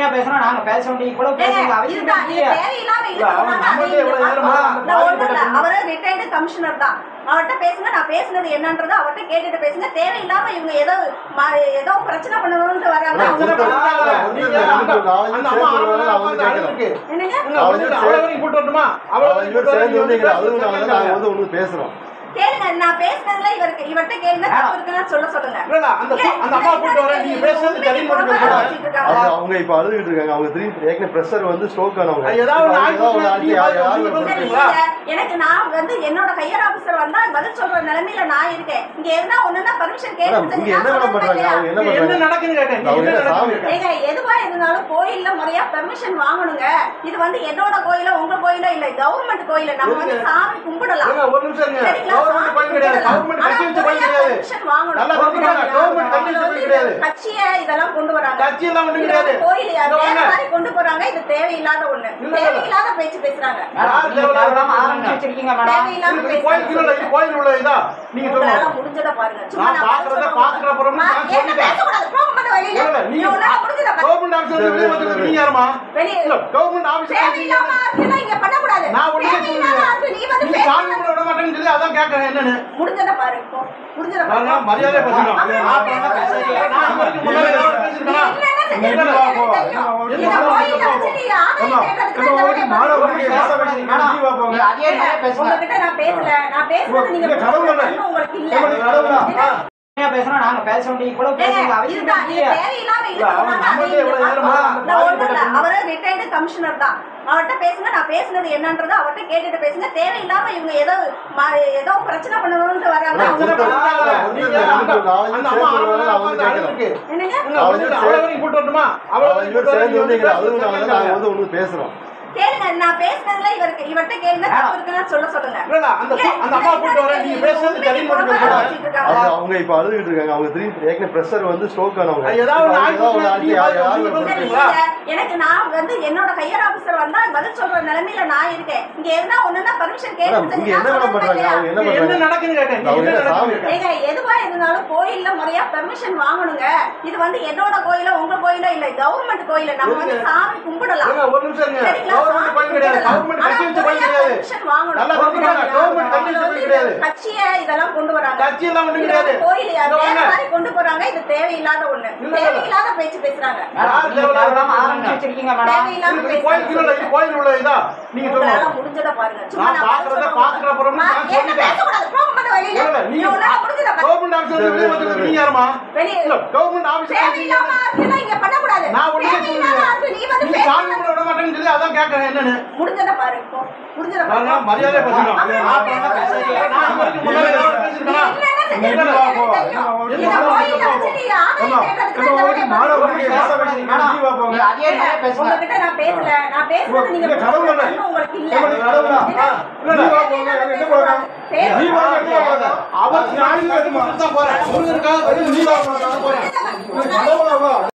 பொறுமையா பேசுறோம் நாங்க பேச வேண்டிய இவ்வளவு பேசுங்க ஏங்க, அவசியம் இதுதான், நீங்க இல்லையே. தேவையில்லாம இல்ல, இழுத்து அவன் கொண்டாந்து நம்மள்ட்ட அதையும் எவ்வளவு இங்க நேரமா பார்க்கணும். நான் ஒண்ணும் இல்ல, பாதிக்கப்பட்ட அவரு retired commissioner தான் அவர்ட்ட பேசுங்க நான் பேசுனது என்னன்றது அவர்ட்ட கேட்டுட்டு பேசுங்க தேவையில்லாம இவங்க ஏதோ ம- ஏதோ பிரச்சனை பண்ணணும்னு வராங்க அதான் அவங்க கொடுத்த- பண்ணாங்க. கொடுத்த ரெண்டு பேர் நாலஞ்சு அந்த சேர்ந்து அம்மா வருவாங்க, நான் வந்து அழுது கேட்கிறேன். இருக்கு. என்னங்க இல்ல, ஒண்ணும் இல்ல, அவளை வரைக்கும் கூட்டு வரட்டுமா? அவளை நாலஞ்சு வரைக்கும் பேர் கூட்டு சேர்ந்து வந்து வந்து பேச அதுவும் நாங்க சொல்லுங்க. நாங்க வந்து ஒண்ணு பேசுறோம் கேளுங்க நான் பேசுனதுல இவருக்கு இவர்ட்ட கேளுங்க தப்பு இருக்குன்னு சொல்ல சொல்லுங்க இல்ல, இல்ல, அந்த இல்ல, அந்த அம்மா கூட்டு வரேன் நீங்க பேசுறது சரின்னு மட்டும் உண்மைக்கு பேசுங்க. வச்சிட்டு இருக்காங்க. அது அவங்க இப்ப அழுதுகிட்டு இருக்காங்க அவங்க திரும்பி ஏற்கனவே பிரஷர் வந்து ஸ்ட்ரோக் ஆனவங்க அது ஏதாவது இப்ப ஒண்ணு அவங்க ஏதாவது ஒண்ணு ஆயிடுச்சுன்னா ஆச்சு, யார் யார் நீங்க ஒரு சரி, சொல்றீங்களா? இல்ல, எனக்கு நான் வந்து என்னோட ஹையர் ஆபீசர் வந்தா பதில் சொல்ற நிலைமையில நான் இருக்கேன் இங்க எதுனா ஒண்ணுனா பர்மிஷன் மேடம், கேட்டு இங்க என்ன மேடம் பண்றாங்க அவங்க என்ன இங்க என்ன பண்றாங்க நடக்குன்னு கேட்டேன். இங்க அவங்க என்ன என்ன சாமி? நடக்குன்னு கேட்டேன். ஏங்க எதுவா இருந்தாலும் கோயில்ல முறையா பெர்மிஷன் வாங்கணுங்க இது வந்து என்னோட கோயில உங்க கோயில இல்ல கவர்மெண்ட் கோயில நம்ம வந்து சாமி கும்பிடலாம் ஏங்க, ஒரு நிமிஷம் இருங்க. சரிங்களா? கவர்மெண்ட் சாமி கோயில் கிடையாது. கும்பிடலாம். கவர்மெண்ட் ஆனா கட்டி வச்ச கோயில் முறையா கிடையாது. permission வாங்கணும். நல்லா தெரிஞ்சுக்கோங்க. கவர்மெண்ட் கட்டி வச்ச அதுல கோயில் வந்து கிடையாது. இந்த கட்சிய இதெல்லாம் கொண்டு வராங்க கட்சி எல்லாம் ஒண்ணும் இது கிடையாது. வந்து கோயில் இங்க வேற வாங்க. மாதிரி கொண்டு போறாங்க இது தேவையில்லாத ஒண்ணு இல்ல, இல்ல. தேவையில்லாத பேச்சு பேசுறாங்க யார் நீங்க தேவையில்லாத தேவையில்லாம பேசுறீங்க? ஆரம்பிச்சு வச்சிருக்கீங்க மேடம் தேவையில்லாம இது கோயில் கீழ உள்ள- இது கோயில் உள்ள இதா? நீங்க உங்களால சொல்லுங்க. முடிஞ்சதை பாருங்க சும்மா நான் நான் பாக்குறத சொல்றேன். பாக்குற அப்புறம் நான் நான் என்ன சொல்லிட்டேன். பேசக்கூடாது போங்க மத்த வெளியில இல்ல, இல்ல, நீ நீங்க உன்னால முடிஞ்சதை பாரு. கவர்மெண்ட் ஆபீஸ்ல வெளியே வந்து நீங்க யாருமா? வெளியே இல்ல, கவர்மெண்ட் ஆபீஸ்ல தேவையில்லாம ஆட்களை இங்க பண்ணக்கூடாது நான் ஒண்ணுமே தேவையில்லாத சொல்லலையே. ஆட்கள் நீ வந்து நீங்க பேச- சாமி கும்பிட விட மாட்டேன்னு சொல்லி அதான் கேட்கறேன் என்னன்னு முடிஞ்சதை பாரு இப்போ முடிஞ்சதை பாரு நான் மரியாதை பேசணும் ஆமா, நான் ஆமா, பேசுறேன். ஆமா. நான் வரைக்கும் முன்னாடி ஏதாவது நீ பேசிருக்கேனா? என்னென்ன செஞ்சிருக்க இல்ல, இல்ல, எனக்கு போ. தெரியும். இல்ல, இந்த இல்ல, கோயில்ல போ. வச்சு நீ ஆதாயம் ஆமா. கேட்கறதுக்கு நம்ம தான் வந்து இந்த மாலை வேலையை ஒழுங்கு பாரு. பேச வேண்டியது. மேடம், நீ வா போங்க. நீங்க அதே நேரம் பேசுங்க உங்ககிட்ட நான் பேசல நான் பேசுறது நீங்க இல்ல, கடவுள் தானே. புரிஞ்சுக்கணும்னு உங்களுக்கு இல்ல உங்களுக்கு கடவுளா? என்ன? ஆ. பொறுமையா பேசுறோம் நாங்க பேச வேண்டிய இவ்வளவு ஏங்க, பேசுங்க அவசியம் இதுதான், நீங்க இல்லையே. தேவையில்லாம இல்ல, இழுத்து அவன் கொண்டாந்து நம்மள்ட்ட அதையும் எவ்வளவு இங்க நேரமா பார்க்கணும். நான் ஒண்ணும் இல்ல, பாதிக்கப்பட்ட அவரு retired commissioner தான் அவர்ட்ட பேசுங்க நான் பேசுனது என்னன்றது அவர்ட்ட கேட்டுட்டு பேசுங்க தேவையில்லாம இவங்க ஏதோ ம- ஏதோ பிரச்சனை பண்ணணும்னு வராங்க அதான் அவங்க கொடுத்த- பண்ணாங்க. கொடுத்த ரெண்டு பேர் நாலஞ்சு அந்த சேர்ந்து அம்மா வருவாங்க, நான் வந்து அழுது கேட்கிறேன். இருக்கு. என்னங்க இல்ல, ஒண்ணும் இல்ல, அவளை வரைக்கும் கூட்டு வரட்டுமா? அவளை நாலஞ்சு வரைக்கும் பேர் கூட்டு சேர்ந்து வந்து வந்து பேச அதுவும் நாங்க நாங்க சொல்லுங்க. வந்து ஒண்ணு பேசுறோம் கேளுங்க நான் பேசுனதுல இவருக்கு இவர்ட்ட கேளுங்க தப்பு இருக்குன்னு சொல்ல சொல்லுங்க இல்ல, இல்ல, அந்த இல்ல, அந்த அம்மா கூட்டு வரேன் நீங்க பேசுறது சரின்னு மட்டும் உண்மைக்கு பேசுங்க. வச்சிட்டு இருக்காங்க. அது அவங்க இப்ப அழுதுகிட்டு இருக்காங்க அவங்க திரும்பி ஏற்கனவே பிரஷர் வந்து ஸ்ட்ரோக் ஆனவங்க அது ஏதாவது இப்ப ஒண்ணு அவங்க ஏதாவது ஒண்ணு ஆச்சு, ஆயிடுச்சுன்னா யார் யார் நீங்க ஒரு சரி, சொல்றீங்களா? இல்ல, எனக்கு நான் வந்து என்னோட ஹையர் ஆபீசர் வந்தா பதில் சொல்ற நிலைமையில நான் இருக்கேன் இங்க எதுனா ஒண்ணுனா பர்மிஷன் மேடம், கேட்டு இங்க என்ன மேடம் பண்றாங்க அவங்க என்ன இங்க என்ன பண்றாங்க நடக்குன்னு கேட்டேன். இங்க அவங்க என்ன என்ன சாமி? நடக்குன்னு கேட்டேன். ஏங்க எதுவா இருந்தாலும் கோயில்ல முறையா பெர்மிஷன் வாங்கணுங்க இது வந்து என்னோட கோயில உங்க கோயில இல்ல கவர்மெண்ட் கோயில நம்ம வந்து சாமி கும்பிடலாம் ஏங்க, ஒரு நிமிஷம் இருங்க. சரிங்களா? கவர்மெண்ட் சாமி கோயில் கிடையாது. கும்பிடலாம். கவர்மெண்ட் ஆனா கட்டி வச்ச கோயில் முறையா கிடையாது. permission வாங்கணும். நல்லா தெரிஞ்சுக்கோங்க. கவர்மெண்ட் கட்டி வச்ச அதுல கோயில் வந்து கிடையாது. இந்த கட்சிய இதெல்லாம் கொண்டு வராங்க கட்சி எல்லாம் ஒண்ணும் இது கிடையாது. வந்து கோயில் இங்க வேற வாங்க. மாதிரி கொண்டு போறாங்க இது தேவையில்லாத ஒண்ணு இல்ல, இல்ல. தேவையில்லாத பேச்சு பேசுறாங்க மேடம், யார் நீங்க தேவையில்லாம தேவையில்லாம பேசுறீங்க? ஆரம்பிச்சு வச்சிருக்கீங்க மேடம் தேவையில்லாம இது கோயில் கீழ உள்ள- இது கோயில் உள்ள இதா? நீங்க உங்களால சொல்லுங்க. முடிஞ்சதை பாருங்க சும்மா நான் நான் பாக்குறத சொல்றேன். பாக்குற அப்புறம் நான் நான் என்ன சொல்லிட்டேன். பேசக்கூடாது போங்க மத்த வெளியில இல்ல, இல்ல, நீ நீங்க உன்னால முடிஞ்சதை பாரு. கவர்மெண்ட் ஆபீஸ்ல வெளியே வந்து நீங்க யாருமா? வெளியே இல்ல, கவர்மெண்ட் ஆபீஸ்ல தேவையில்லாம ஆட்களை இங்க பண்ணக்கூடாது நான் ஒண்ணுமே தேவையில்லாத சொல்லலையே. ஆட்கள் நீ வந்து நீங்க பேச- சாமி கும்பிட விட மாட்டேன்னு சொல்லி அதான் கேட்கறேன் என்னன்னு முடிஞ்சதை பாரு இப்போ முடிஞ்சதை பாரு நான் மரியாதை பேசணும் ஆமா. நான் பேசுறேன். நான் வரைக்கும் முன்னாடி ஏதாவது பேசிருக்கேனா? நீ என்னென்ன செஞ்சிருக்க இல்ல, இல்ல, எனக்கு தெரியும். இந்த கோயில்ல வச்சு நீ ஆதாயம் கேட்கறதுக்கு தான் இந்த வேலையை மாலை பாரு. ஒழுங்கு பேச வேண்டியது. நீ வா போங்க. நீங்க அதே நேரம் பேசுங்க உங்ககிட்ட நான் பேசல நான் பேசுறது நீங்க இங்க கடவுள் தானே. புரிஞ்சுக்கணும்னு உங்களுக்கு இல்ல உங்களுக்கு கடவுளா? என்ன? இல்ல, இல்ல, என்ன போறாங்க? பேச- நீ வா, நீ வா, வா. அவர் நாளைக்கு தான் போறேன் முருகனுக்காக நீ வா, வா, வா, போறேன் கடவுளா?